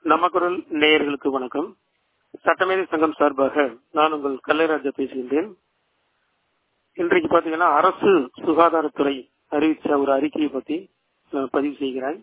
நமக்குரல் நேயர்களுக்கு வணக்கம் சட்டமேதை சங்கம் சார்பாக நான் உங்கள் கல்லைராஜா பேசுகின்றேன் இன்றைக்கு பாத்தீங்கன்னா அரசு சுகாதாரத்துறை அறிவிச்ச ஒரு அறிக்கையை பத்தி நான் பதிவு செய்கிறேன்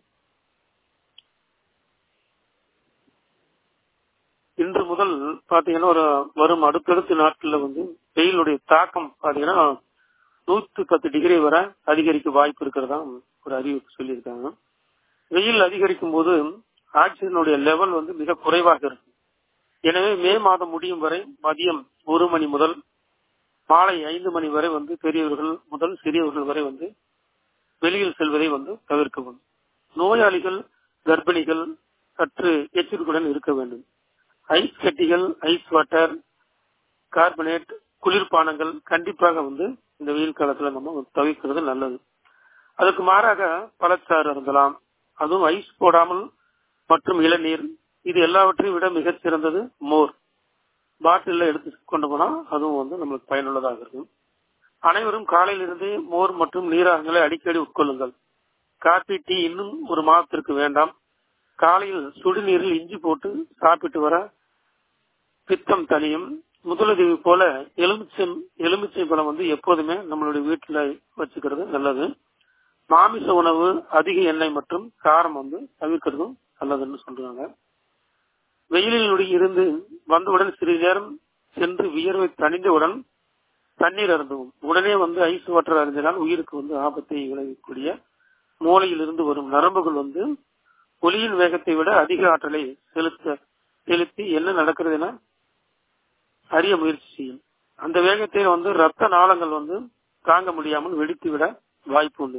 இன்று முதல் பாத்தீங்கன்னா ஒரு வரும் அடுத்தடுத்த நாட்கள்ல வந்து வெயிலுடைய தாக்கம் பாத்தீங்கன்னா நூத்தி பத்து டிகிரி வரை அதிகரிக்க வாய்ப்பு இருக்கிறதா ஒரு அறிவிப்பு சொல்லியிருக்காங்க வெயில் அதிகரிக்கும் போது ஆக்சிஜனுடைய லெவல் வந்து மிக குறைவாக இருக்கும் எனவே மே மாதம் முடியும் வரை மதியம் ஒரு மணி முதல் மாலை ஐந்து மணி வரை வந்து பெரியவர்கள் முதல் சிறியவர்கள் வரை வந்து வெளியில் செல்வதை வந்து தவிர்க்கவும் நோயாளிகள் கர்ப்பிணிகள் சற்று எச்சரிக்கையுடன் இருக்க வேண்டும் ஐஸ் கட்டிகள் ஐஸ் வாட்டர் கார்பனேட் குளிர்பானங்கள் கண்டிப்பாக வந்து இந்த வெயில் காலத்துல நம்ம தவிர்க்கிறது நல்லது அதுக்கு மாறாக பழச்சாறு அருந்தலாம் அதுவும் ஐஸ் போடாமல் மற்றும் இளநீர் இது எல்லாவற்றையும் விட மிகச் சிறந்தது மோர் பாட்டில எடுத்து கொண்டு போனா அதுவும் வந்து நம்மளுக்கு பயனுள்ளதாக இருக்கும் அனைவரும் காலையிலிருந்தே மோர் மற்றும் நீராகங்களை அடிக்கடி உட்கொள்ளுங்கள் காபி டீ இன்னும் ஒரு மாதத்திற்கு வேண்டாம் காலையில் சுடுநீரில் இஞ்சி போட்டு சாப்பிட்டு வர பித்தம் தனியும் முதலுதவி போல எலுமிச்சை எலுமிச்சை பழம் வந்து எப்போதுமே நம்மளுடைய வீட்டுல வச்சுக்கிறது நல்லது மாமிச உணவு அதிக எண்ணெய் மற்றும் காரம் வந்து தவிர்க்கிறதும் நல்லதுன்னு சொல்றாங்க வெயிலில் இருந்து வந்தவுடன் சிறிது நேரம் சென்று வியர்வை தணிந்தவுடன் தண்ணீர் அருந்தவும் உடனே வந்து ஐஸ் வாட்டர் அருந்தினால் உயிருக்கு வந்து ஆபத்தை விளைவிக்கக்கூடிய மூளையில் இருந்து வரும் நரம்புகள் வந்து ஒளியின் வேகத்தை விட அதிக ஆற்றலை செலுத்த செலுத்தி என்ன நடக்கிறது என அறிய முயற்சி செய்யும் அந்த வேகத்தை வந்து ரத்த நாளங்கள் வந்து தாங்க முடியாமல் வெடித்து விட வாய்ப்பு உண்டு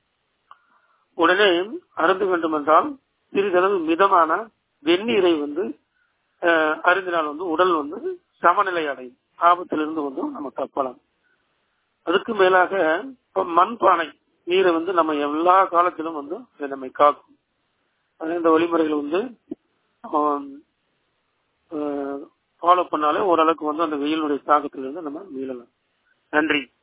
உடனே அருந்த வேண்டும் என்றால் சிறிதளவு மிதமான வெந்நீரை வந்து அருந்தினால் வந்து உடல் வந்து சமநிலை அடையும் ஆபத்திலிருந்து வந்து நம்ம தப்பலாம் அதுக்கு மேலாக மண்பானை நீரை வந்து நம்ம எல்லா காலத்திலும் வந்து நம்மை காக்கும் இந்த வழிமுறைகள் வந்து ஃபாலோ பண்ணாலே ஓரளவுக்கு வந்து அந்த வெயிலுடைய தாக்கத்திலிருந்து நம்ம மீளலாம் நன்றி